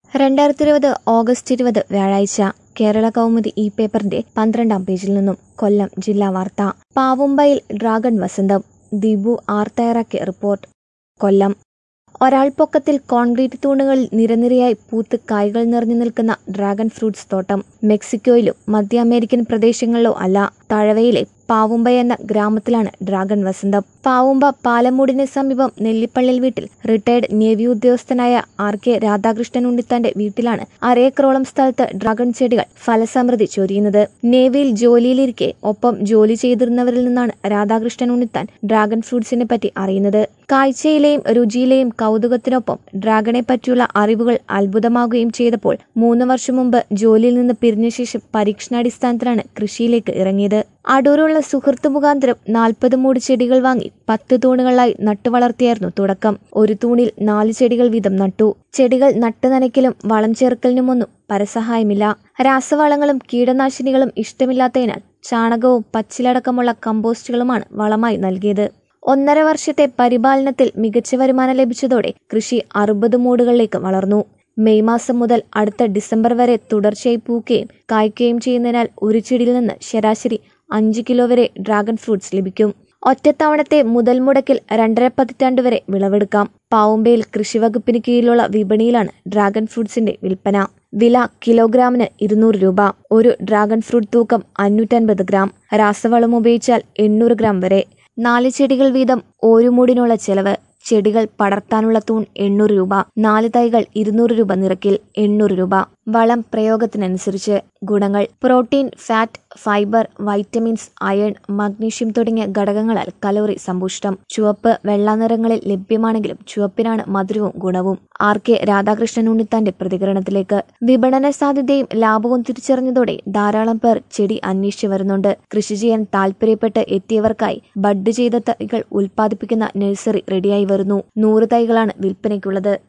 രണ്ടായിരത്തി ഇരുപത് ഓഗസ്റ്റ് ഇരുപത് വ്യാഴാഴ്ച കേരള കൗമുദി ഈ പേപ്പറിന്റെ പന്ത്രണ്ടാം പേജിൽ നിന്നും കൊല്ലം ജില്ലാ വാർത്ത പാവുമ്പയിൽ ഡ്രാഗൺ വസന്തം ദിബു ആർ തയ്യാറാക്കിയ റിപ്പോർട്ട് കൊല്ലം ഒരാൾ പൊക്കത്തിൽ കോൺക്രീറ്റ് തൂണുകളിൽ നിരനിരയായി പൂത്ത് കായ്കൾ നിറഞ്ഞു നിൽക്കുന്ന ഡ്രാഗൺ ഫ്രൂട്ട്സ് തോട്ടം മെക്സിക്കോയിലും മധ്യ അമേരിക്കൻ പ്രദേശങ്ങളിലോ അല്ല തഴവയിലെ പാവുമ്പ എന്ന ഗ്രാമത്തിലാണ് ഡ്രാഗൺ വസന്തം പാവുമ്പ പാലമൂടിന് സമീപം നെല്ലിപ്പള്ളിൽ വീട്ടിൽ റിട്ടയർഡ് നേവി ഉദ്യോഗസ്ഥനായ ആർ കെ രാധാകൃഷ്ണൻ ഉണ്ണിത്താന്റെ വീട്ടിലാണ് അരേക്കറോളം സ്ഥലത്ത് ഡ്രാഗൺ ചെടികൾ ഫലസമൃദ്ധി ചൊരിയുന്നത് നേവിയിൽ ജോലിയിലിരിക്കെ ഒപ്പം ജോലി ചെയ്തിരുന്നവരിൽ നിന്നാണ് രാധാകൃഷ്ണൻ ഉണ്ണിത്താൻ ഡ്രാഗൺ ഫ്രൂട്ട്സിനെ പറ്റി അറിയുന്നത് കാഴ്ചയിലെയും രുചിയിലെയും കൗതുകത്തിനൊപ്പം ഡ്രാഗണെ പറ്റിയുള്ള അറിവുകൾ അത്ഭുതമാകുകയും ചെയ്തപ്പോൾ മൂന്ന് വർഷം മുമ്പ് ജോലിയിൽ നിന്ന് പിരിഞ്ഞ ശേഷം പരീക്ഷണാടിസ്ഥാനത്തിലാണ് കൃഷിയിലേക്ക് ഇറങ്ങിയത് അടൂരുള്ള സുഹൃത്ത് മുഖാന്തരം നാൽപ്പത് മൂട് ചെടികൾ വാങ്ങി പത്ത് തൂണുകളായി നട്ടുവളർത്തിയായിരുന്നു തുടക്കം ഒരു തൂണിൽ നാല് ചെടികൾ വീതം നട്ടു ചെടികൾ നട്ടുനനയ്ക്കലും വളം ചേർക്കലിനുമൊന്നും പരസഹായമില്ല രാസവളങ്ങളും കീടനാശിനികളും ഇഷ്ടമില്ലാത്തതിനാൽ ചാണകവും പച്ചിലടക്കമുള്ള കമ്പോസ്റ്റുകളുമാണ് വളമായി നൽകിയത് ഒന്നര വർഷത്തെ പരിപാലനത്തിൽ മികച്ച വരുമാനം ലഭിച്ചതോടെ കൃഷി അറുപത് മൂടുകളിലേക്ക് വളർന്നു മെയ് മാസം മുതൽ അടുത്ത ഡിസംബർ വരെ തുടർച്ചയായി പൂക്കുകയും കായ്ക്കുകയും ചെയ്യുന്നതിനാൽ ഒരു ചെടിയിൽ നിന്ന് ശരാശരി അഞ്ച് കിലോ വരെ ഡ്രാഗൺ ഫ്രൂട്ട്സ് ലഭിക്കും ഒറ്റത്തവണത്തെ മുതൽ മുടക്കിൽ രണ്ടര പതിറ്റാണ്ട് വരെ വിളവെടുക്കാം പാവുമ്പയിൽ കൃഷിവകുപ്പിന് കീഴിലുള്ള വിപണിയിലാണ് ഡ്രാഗൺ ഫ്രൂട്ട്സിന്റെ വിൽപ്പന വില കിലോഗ്രാമിന് ഇരുന്നൂറ് രൂപ ഒരു ഡ്രാഗൺ ഫ്രൂട്ട് തൂക്കം അഞ്ഞൂറ്റൻപത് ഗ്രാം രാസവളം ഉപയോഗിച്ചാൽ എണ്ണൂറ് ഗ്രാം വരെ നാല് ചെടികൾ വീതം ഒരു മൂടിനുള്ള ചെലവ് ചെടികൾ പടർത്താനുള്ള തൂൺ എണ്ണൂറ് രൂപ നാല് തൈകൾ ഇരുന്നൂറ് രൂപ നിരക്കിൽ എണ്ണൂറ് രൂപ വളം പ്രയോഗത്തിനനുസരിച്ച് ഗുണങ്ങൾ protein fat fibre vitamins iron magnesium തുടങ്ങിയ ഘടകങ്ങളാൽ കലോറി സമ്പുഷ്ടം ചുവപ്പ് വെള്ള നിറങ്ങളിൽ ലഭ്യമാണെങ്കിലും ചുവപ്പിനാണ് മധുരവും ഗുണവും ആർ കെ രാധാകൃഷ്ണൻ ഉണ്ണിത്താന്റെ പ്രതികരണത്തിലേക്ക് വിപണന സാധ്യതയും ലാഭവും തിരിച്ചറിഞ്ഞതോടെ ധാരാളം പേർ ചെടി അന്വേഷിച്ചു വരുന്നുണ്ട് കൃഷി ചെയ്യാൻ താല്പര്യപ്പെട്ട് എത്തിയവർക്കായി ബഡ് ചെയ്ത തൈകൾ ഉൽപ്പാദിപ്പിക്കുന്ന നഴ്സറി റെഡിയായി വരുന്നു നൂറ് തൈകളാണ് വിൽപ്പനയ്ക്കുള്ളത്